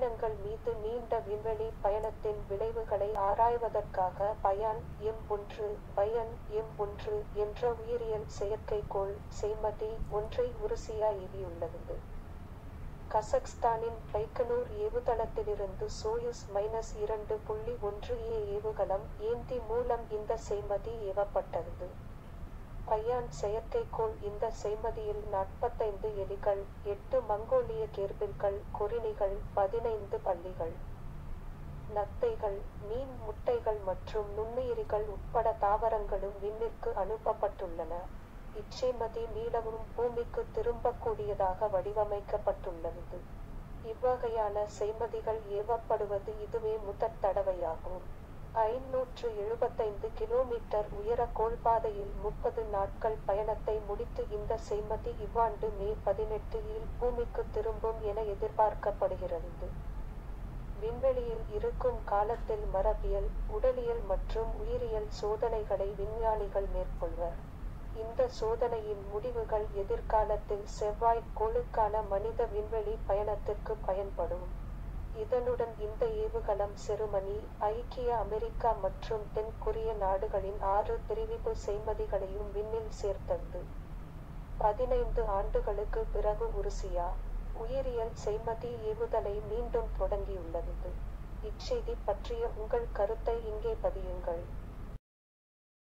விண்கலங்கள் மீது நீண்ட விண்வெளி பயணத்தின் விளைவுகளை ஆராய்வதற்காக பயான் எம் ஒன்று பயன் எம் ஒன்று என்ற உயிரியல் செயற்கைக்கோள் செய்மதி ஒன்றை உருசியா ஏவியுள்ளது கசக்ஸ்தானின் பைக்கனூர் ஏவுதளத்திலிருந்து சோயுஸ் மைனஸ் இரண்டு புள்ளி ஒன்று ஏ ஏவுகலம் ஏந்தி மூலம் இந்த செய்மதி ஏவப்பட்டது பயான் செயற்கைக்கோள் இந்த செய்மதியில் நாற்பத்தைந்து எலிகள் எட்டு மங்கோலிய கேர்பில்கள் கொறிணிகள் பதினைந்து பள்ளிகள் நத்தைகள் மீன் முட்டைகள் மற்றும் நுண்ணுயிரிகள் உட்பட தாவரங்களும் விண்ணிற்கு அனுப்பப்பட்டுள்ளன இச்செய்மதி மீளவும் பூமிக்கு திரும்பக்கூடியதாக வடிவமைக்கப்பட்டுள்ளது இவ்வகையான செய்மதிகள் ஏவப்படுவது இதுவே முதற் தடவையாகும் ஐநூற்று எழுபத்தைந்து கிலோமீட்டர் உயர கோள்பாதையில் முப்பது நாட்கள் பயணத்தை முடித்து இந்த செய்மதி இவ்வாண்டு மே பதினெட்டு இல் பூமிக்கு திரும்பும் என எதிர்பார்க்கப்படுகிறது விண்வெளியில் இருக்கும் காலத்தில் மரபியல் உடலியல் மற்றும் உயிரியல் சோதனைகளை விஞ்ஞானிகள் மேற்கொள்வர் இந்த சோதனையின் முடிவுகள் எதிர்காலத்தில் செவ்வாய் கோளுக்கான மனித விண்வெளி பயணத்திற்கு பயன்படும் இதனுடன் இந்த ஏவுகலம் செருமனி ஐக்கிய அமெரிக்கா மற்றும் தென் கொரிய நாடுகளின் ஆறு தெரிவிப்பு செய்மதிகளையும் விண்ணில் சேர்த்தது பதினைந்து ஆண்டுகளுக்கு பிறகு உருசியா உயிரியல் செய்மதி ஏவுதலை மீண்டும் தொடங்கியுள்ளது இச்செய்தி பற்றிய உங்கள் கருத்தை இங்கே பதியுங்கள்